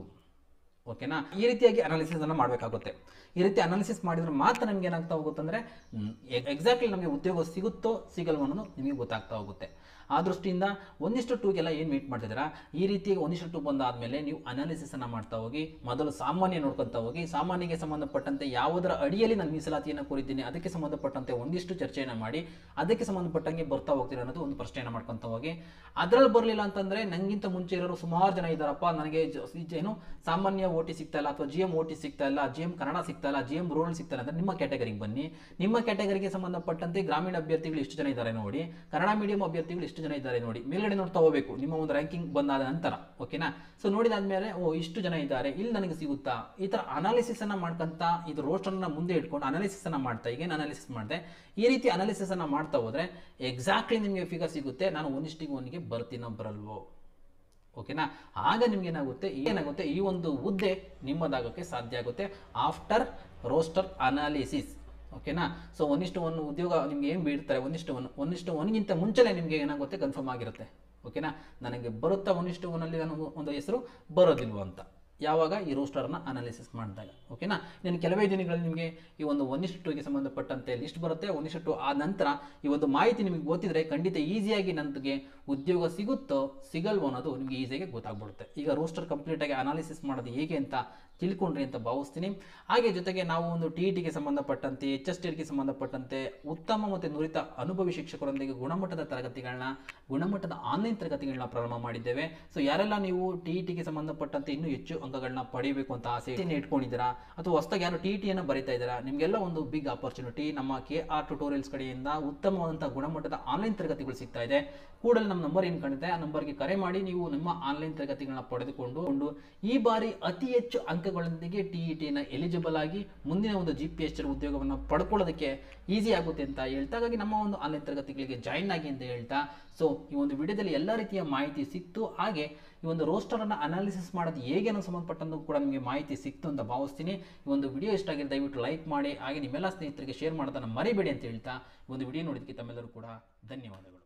ಓಕೆನಾ ಈ ರೀತಿಯಾಗಿ ಅನಾಲಿಸಿಸ್ ಅನ್ನು ಮಾಡಬೇಕಾಗುತ್ತೆ ಈ ರೀತಿ ಅನಾಲಿಸಿಸ್ ಮಾಡಿದ್ರೆ ಮಾತ್ರ ನಿಮ್ಗೆ ಏನಾಗ್ತಾ ಹೋಗುತ್ತೆ ಅಂದರೆ ಎಕ್ಸಾಕ್ಟ್ಲಿ ನಮಗೆ ಉದ್ಯೋಗ ಸಿಗುತ್ತೋ ಸಿಗಲ್ವೋ ಅನ್ನೋದು ನಿಮಗೆ ಗೊತ್ತಾಗ್ತಾ ಹೋಗುತ್ತೆ ಆ ದೃಷ್ಟಿಯಿಂದ ಒಂದಿಷ್ಟು ಟೂಗೆಲ್ಲ ಏನು ಮೀಟ್ ಮಾಡ್ತಿದ್ದೀರಾ ಈ ರೀತಿ ಒಂದಿಷ್ಟು ಟೂ ಬಂದಾದಮೇಲೆ ನೀವು ಅನಾಲಿಸಿಸ್ ಅನ್ನು ಮಾಡ್ತಾ ಹೋಗಿ ಮೊದಲು ಸಾಮಾನ್ಯ ನೋಡ್ಕೊತಾ ಹೋಗಿ ಸಾಮಾನ್ಯಗೆ ಸಂಬಂಧಪಟ್ಟಂತೆ ಯಾವುದರ ಅಡಿಯಲ್ಲಿ ನಾನು ಮೀಸಲಾತಿಯನ್ನು ಕೋರಿದ್ದೀನಿ ಅದಕ್ಕೆ ಸಂಬಂಧಪಟ್ಟಂತೆ ಒಂದಿಷ್ಟು ಚರ್ಚೆಯನ್ನು ಮಾಡಿ ಅದಕ್ಕೆ ಸಂಬಂಧಪಟ್ಟಂಗೆ ಬರ್ತಾ ಹೋಗ್ತೀನಿ ಅನ್ನೋದು ಒಂದು ಪ್ರಶ್ನೆಯನ್ನು ಮಾಡ್ಕೊತಾ ಹೋಗಿ ಅದರಲ್ಲಿ ಬರಲಿಲ್ಲ ಅಂತಂದರೆ ನನಗಿಂತ ಮುಂಚೆ ಇರೋರು ಸುಮಾರು ಜನ ಇದ್ದಾರಪ್ಪ ನನಗೆ ಜ- ಈ ಏನು ಸಾಮಾನ್ಯ ಓ ಟಿ ಸಿಗ್ತಾ ಇಲ್ಲ ಅಥವಾ ಜಿ ಎಮ್ ಓ ಟಿ ಸಿಗ್ತಾ ಇಲ್ಲ ಜಿ ಎಮ್ ಕನ್ನಡ ಸಿಗ್ತಾ ಇಲ್ಲ ಜಿ ಎಮ್ ರೂರಲ್ ಸಿಗ್ತಾ ಇಲ್ಲ ಅಂದರೆ ನಿಮ್ಮ ಕ್ಯಾಟಗರಿಗೆ ಬನ್ನಿ ನಿಮ್ಮ ಕ್ಯಾಟಗರಿಗೆ ಸಂಬಂಧಪಟ್ಟಂತೆ ಗ್ರಾಮೀಣ ಅಭ್ಯರ್ಥಿಗಳು ಎಷ್ಟು ಜನ ಇದ್ದಾರೆ ನೋಡಿ ಕನ್ನಡ ಮೀಡಿಯಂ ಅಭ್ಯರ್ಥಿಗಳು ಎಷ್ಟು ಜನ ಇದ್ದಾರೆ ನೋಡಿ ಮೇಲ್ಗಡೆ ನೋಡ್ತಾ ಹೋಗಬೇಕು ನಿಮ್ಮ ಒಂದು ರ್ಯಾಂಕಿಂಗ್ ಬಂದಾದ ನಂತರ ಓಕೆನಾ ಸೊ ನೋಡಿದಾದ್ಮೇಲೆ ಓ ಇಷ್ಟು ಜನ ಇದ್ದಾರೆ ಇಲ್ಲಿ ನನಗೆ ಸಿಗುತ್ತಾ ಈ ಥರ ಅನಾಲಿಸಿಸ್ ಅನ್ನ ಮಾಡ್ಕೊಂತ ಇದು ರೋಸ್ಟರ್ನ ಮುಂದೆ ಇಟ್ಕೊಂಡು ಅನಾಲಿಸಿಸ್ ಅನ್ನ ಮಾಡ್ತಾ ಈಗ ಅನಾಲಿಸಿಸ್ ಮಾಡಿದೆ ಈ ರೀತಿ ಅನಾಲಿಸಿಸ್ ಅನ್ನ ಮಾಡ್ತಾ ಹೋದ್ರೆ ಎಕ್ಸಾಕ್ಟ್ಲಿ ನಿಮಗೆ ಫಿಗರ್ ಸಿಗುತ್ತೆ ನಾನು ಒನಿಷ್ಟಿಗೆ ಒನ್ಗೆ ಬರ್ತೀನೋ ಬರಲ್ವೋ ಓಕೆನಾ ಆಗ ನಿಮ್ಗೆ ಏನಾಗುತ್ತೆ ಏನಾಗುತ್ತೆ ಈ ಒಂದು ಹುದ್ದೆ ನಿಮ್ಮದಾಗೋಕ್ಕೆ ಸಾಧ್ಯ ಆಗುತ್ತೆ ಆಫ್ಟರ್ ರೋಸ್ಟರ್ ಅನಾಲಿಸಿಸ್ ಓಕೆನಾ ಸೊ ಒಂದಿಷ್ಟು ಒಂದು ಉದ್ಯೋಗ ನಿಮ್ಗೆ ಏನು ಬೀಳ್ತಾರೆ ಒಂದಿಷ್ಟು ಒನ್ ಒಂದಿಷ್ಟು ಒನ್ಗಿಂತ ಮುಂಚೆನೇ ನಿಮಗೆ ಏನಾಗುತ್ತೆ ಕನ್ಫರ್ಮ್ ಆಗಿರುತ್ತೆ ಓಕೆನಾ ನನಗೆ ಬರುತ್ತಾ ಒಂದಿಷ್ಟು ಒನ್ನಲ್ಲಿ ನಾನು ಒಂದು ಹೆಸರು ಬರೋದಿಲ್ವ ಅಂತ ಯಾವಾಗ ಈ ರೋಸ್ಟರ್ನ ಅನಾಲಿಸಿಸ್ ಮಾಡಿದಾಗ ಓಕೆನಾ ಇನ್ನು ಕೆಲವೇ ದಿನಗಳಲ್ಲಿ ನಿಮಗೆ ಈ ಒಂದು ಒನಿಷ್ಟು ಟೂಗೆ ಸಂಬಂಧಪಟ್ಟಂತೆ ಲಿಸ್ಟ್ ಬರುತ್ತೆ ಒನಿಷ್ಟು ಟು ಆ ನಂತರ ಈ ಒಂದು ಮಾಹಿತಿ ನಿಮಗೆ ಗೊತ್ತಿದ್ರೆ ಖಂಡಿತ ಈಸಿಯಾಗಿ ನನಗೆ ಉದ್ಯೋಗ ಸಿಗುತ್ತೋ ಸಿಗಲ್ವೋ ಅನ್ನೋದು ನಿಮಗೆ ಈಸಿಯಾಗಿ ಗೊತ್ತಾಗ್ಬಿಡುತ್ತೆ ಈಗ ರೋಸ್ಟರ್ ಕಂಪ್ಲೀಟಾಗಿ ಅನಾಲಿಸಿಸ್ ಮಾಡೋದು ಹೇಗೆ ಅಂತ ತಿಳ್ಕೊಂಡ್ರಿ ಅಂತ ಭಾವಿಸ್ತೀನಿ ಹಾಗೆ ಜೊತೆಗೆ ನಾವು ಒಂದು ಟಿ ಟಿಗೆ ಸಂಬಂಧಪಟ್ಟಂತೆ ಎಚ್ ಎಸ್ ಟಿಗೆ ಸಂಬಂಧಪಟ್ಟಂತೆ ಉತ್ತಮ ಮತ್ತು ನುರಿತ ಅನುಭವಿ ಶಿಕ್ಷಕರೊಂದಿಗೆ ಗುಣಮಟ್ಟದ ತರಗತಿಗಳನ್ನ ಗುಣಮಟ್ಟದ ಆನ್ಲೈನ್ ತರಗತಿಗಳನ್ನ ಪ್ರಾರಂಭ ಮಾಡಿದ್ದೇವೆ ಸೊ ಯಾರೆಲ್ಲ ನೀವು ಟಿ ಟಿಗೆ ಸಂಬಂಧಪಟ್ಟಂತೆ ಇನ್ನೂ ಹೆಚ್ಚು ಅಂಕಗಳನ್ನ ಪಡೆಯಬೇಕು ಅಂತ ಆಸೆ ಇಟ್ಕೊಂಡಿದ್ದೀರಾ ಅಥವಾ ಹೊಸದಾಗಿ ಯಾರು ಟಿ ಟಿಯನ್ನು ಬರೀತಾ ಇದ್ದೀರಾ ನಿಮಗೆಲ್ಲ ಒಂದು ಬಿಗ್ ಆಪರ್ಚುನಿಟಿ ನಮ್ಮ ಕೆ ಆರ್ ಟ್ಯುಟೋರಿಯಲ್ಸ್ ಕಡೆಯಿಂದ ಉತ್ತಮವಾದಂತಹ ಗುಣಮಟ್ಟದ ಆನ್ಲೈನ್ ತರಗತಿಗಳು ಸಿಗ್ತಾ ಇದೆ ಕೂಡಲೇ ನಮ್ಮ ನಂಬರ್ ಏನು ಕಾಣುತ್ತೆ ಆ ನಂಬರ್ಗೆ ಕರೆ ಮಾಡಿ ನೀವು ನಿಮ್ಮ ಆನ್ಲೈನ್ ತರಗತಿಗಳನ್ನ ಪಡೆದುಕೊಂಡು ಕೊಂಡು ಈ ಬಾರಿ ಅತಿ ಹೆಚ್ಚು ಅಂಕಗಳೊಂದಿಗೆ ಟಿ ಇ ಟಿನ ಎಲಿಜಿಬಲ್ ಆಗಿ ಮುಂದಿನ ಒಂದು ಜಿ ಪಿ ಎಸ್ ಉದ್ಯೋಗವನ್ನು ಪಡ್ಕೊಳ್ಳೋದಕ್ಕೆ ಈಸಿ ಆಗುತ್ತೆ ಅಂತ ಹೇಳ್ತಾ ಹಾಗಾಗಿ ನಮ್ಮ ಒಂದು ಆನ್ಲೈನ್ ತರಗತಿಗಳಿಗೆ ಜಾಯಿನ್ ಆಗಿ ಅಂತ ಹೇಳ್ತಾ ಸೊ ಈ ಒಂದು ವಿಡಿಯೋದಲ್ಲಿ ಎಲ್ಲ ರೀತಿಯ ಮಾಹಿತಿ ಸಿಕ್ತು ಹಾಗೆ ಈ ಒಂದು ರೋಸ್ಟರನ್ನು ಅನಾಲಿಸಿಸ್ ಮಾಡೋದು ಹೇಗೆ ಅನ್ನೋ ಸಂಬಂಧಪಟ್ಟಂದು ಕೂಡ ನಿಮಗೆ ಮಾಹಿತಿ ಸಿಕ್ತು ಅಂತ ಭಾವಿಸ್ತೀನಿ ಈ ಒಂದು ವಿಡಿಯೋ ಇಷ್ಟ ಆಗಿದೆ ದಯವಿಟ್ಟು ಲೈಕ್ ಮಾಡಿ ಹಾಗೆ ನಿಮ್ಮೆಲ್ಲ ಸ್ನೇಹಿತರಿಗೆ ಶೇರ್ ಮಾಡೋದನ್ನು ಮರಿಬೇಡಿ ಅಂತ ಹೇಳ್ತಾ ಈ ಒಂದು ವಿಡಿಯೋ ನೋಡೋದಕ್ಕೆ ತಮ್ಮೆಲ್ಲರೂ ಕೂಡ ಧನ್ಯವಾದಗಳು